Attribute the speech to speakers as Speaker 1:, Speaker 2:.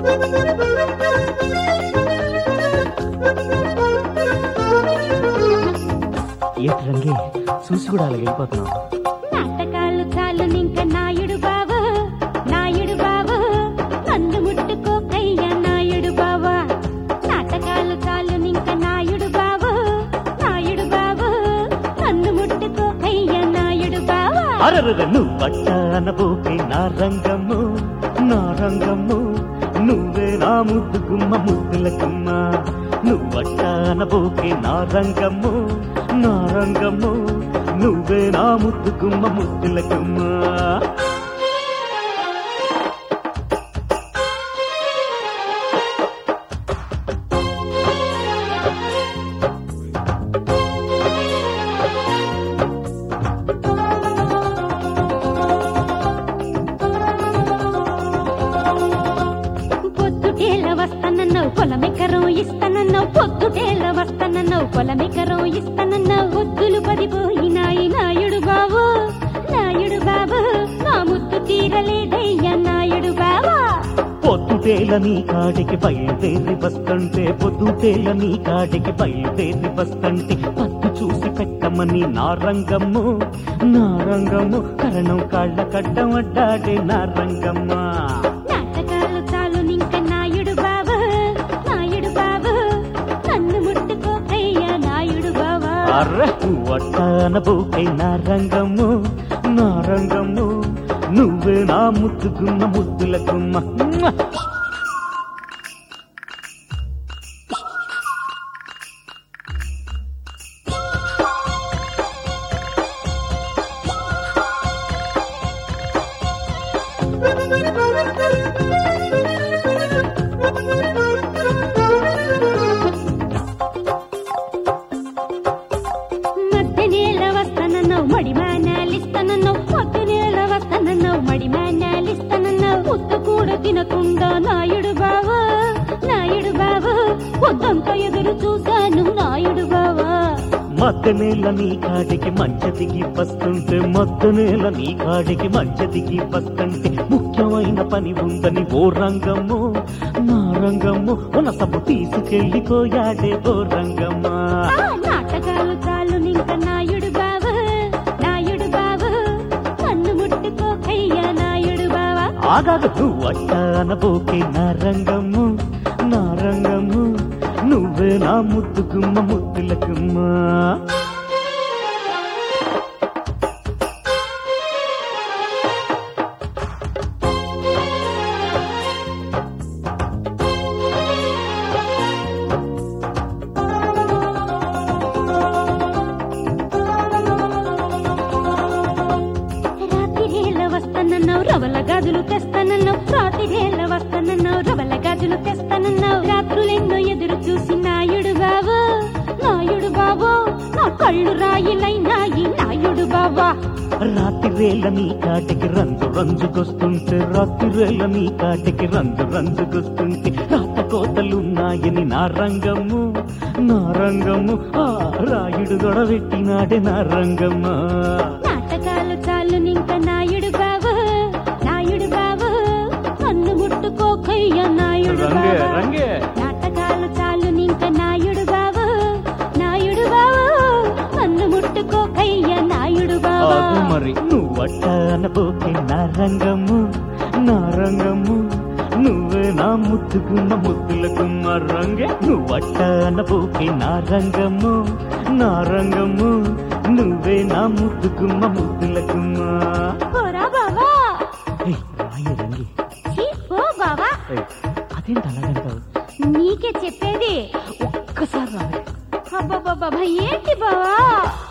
Speaker 1: ఏంటి రంగే చూసి కూడా అలా వెళ్ళిపోతున్నావు
Speaker 2: నాటకాలు చాలు నింక నాయుడు బావ నాయుడు బావ నన్ను ముట్టుకోకయ్య నాయుడు బావ నాటకాలు చాలు నింక నాయుడు బావ నాయుడు బావ నన్ను ముట్టుకోకయ్య నాయుడు బావ
Speaker 1: అరరర నువ్వు పట్ట అనబోకే నా రంగము నా రంగము నువ్వే నా ముద్దు గుమ్మ ముద్దుల గుమ్మ నువ్వు పట్ట అనబోకే నా రంగము నా రంగము నువ్వే నా ముద్దు గుమ్మ ముద్దుల గుమ్మ
Speaker 2: పొద్దుటేల వస్తానన్నావు పొలమెకరం ఇస్తానన్నావు పొద్దుటేల వస్తానన్నావు పొలమెకరం ఇస్తానన్నావు ఒత్తులు పడిపోయినాయి నాయుడు బావు నాయుడు బాబు నా ముద్దు తీరలేదయ్యా నాయుడు బావా
Speaker 1: పొద్దుటేల నీ కాడికి బయలుదేరి వస్తుంటే పొద్దుటేల నీ కాడికి బయలుదేరి వస్తుంటే పత్తు చూసి పెట్టమని నా రంగము నా రంగము కరణం కాళ్ళ కడ్డం అడ్డాడే నా రంగమ్మ
Speaker 2: నాటకాలు చాలు నింక నాయుడు బాబు నాయుడు బాబు నన్ను ముట్టుకోకయ్యా నాయుడు బావా
Speaker 1: అర్రె వట్టానబోకై నా రంగము నా రంగము నువ్వే నా ముద్దుకున్న ముద్దుల గుమ్మ మ్మ!
Speaker 2: మధ్య నేల వస్తానన్నావు మడి మానాలిస్తానన్నావు మధ్య నేల వస్తానన్నావు మడి మానాలిస్తానన్నావు ముద్దు కూడా తినకుండా నాయుడు బావా నాయుడు బావా పొద్దంతా ఎదురు చూశాను నాయుడు బావా
Speaker 1: మధ్య నేల నీ కాడికి మంచ దిగి వస్తుంటే మధ్య నేల నీ కాడికి మంచ దిగి వస్తుంటే ముఖ్యమైన పని ఉందని ఓ రంగము నా రంగము ఉనసము తీసుకెళ్ళిపోయాడే ఓ రంగమ్మా
Speaker 2: ఆ నాటకాలు చాలు నింక నాయుడు బావా నాయుడు బావా నన్ను ముట్టుకోకయ్యా నాయుడు బావా
Speaker 1: ఆగాదు నువ్వు అట్టానబోకే నా రంగము నా రంగము నువ్వే నా ముద్దుకుమ్మ ముద్దుల గుమ్మ
Speaker 2: రాత్రివేళ వస్తానన్నావు రవల గాజులు తెస్తానన్నావు రాత్రివేళ వస్తానన్నావు రవల గాజులు తెస్తానన్నావు రాత్రులెన్నో ఎదురు చూసి నాయుడు బాబు నాయుడు బాబు నా కళ్ళు రాయిలైనాయి నాయుడు బాబా
Speaker 1: రాత్రి వేళ నీ కాటికి రంజు రంజుకొస్తుంటే రాత్రి వేళ నీ కాటికి రంజు రంజుకొస్తుంటే రాత కోతలున్నాయని నా రంగము నా రంగము ఆ రాయుడు గొడవెట్టినాడే నా రంగమ్మ
Speaker 2: నాటకాలు చాలు నింక నాయుడు బాబు నాయుడు బాబు నన్ను ముట్టుకోకయ్య నాయుడు
Speaker 1: రంగే
Speaker 2: బాబా
Speaker 1: రంగే
Speaker 2: నాటకాలు చాలు నింక నాయుడు బాబు నాయుడు బాబు నన్ను ముట్టుకోకయ్య నాయుడు బాబా
Speaker 1: ఆగు మరి నువ్వు అట్టానబోకే నా రంగము నా రంగము నువ్వే నా ముద్దుకున్న ముద్దులకున్న రంగే నువ్వు అట్టానబోకే నా రంగము నా రంగము నువ్వే నా ముద్దుకున్న ముద్దులకున్న
Speaker 2: పోరా బావా
Speaker 1: రాయి రంగి
Speaker 2: ఛీ, పో బావా
Speaker 1: ఏయ్, అదేంటి అలాగంటావు
Speaker 2: నీకే చెప్పేది
Speaker 1: ఒక్కసారి రావే
Speaker 2: అబ్బబ్బబ్బబ్బ, ఏంటి బావా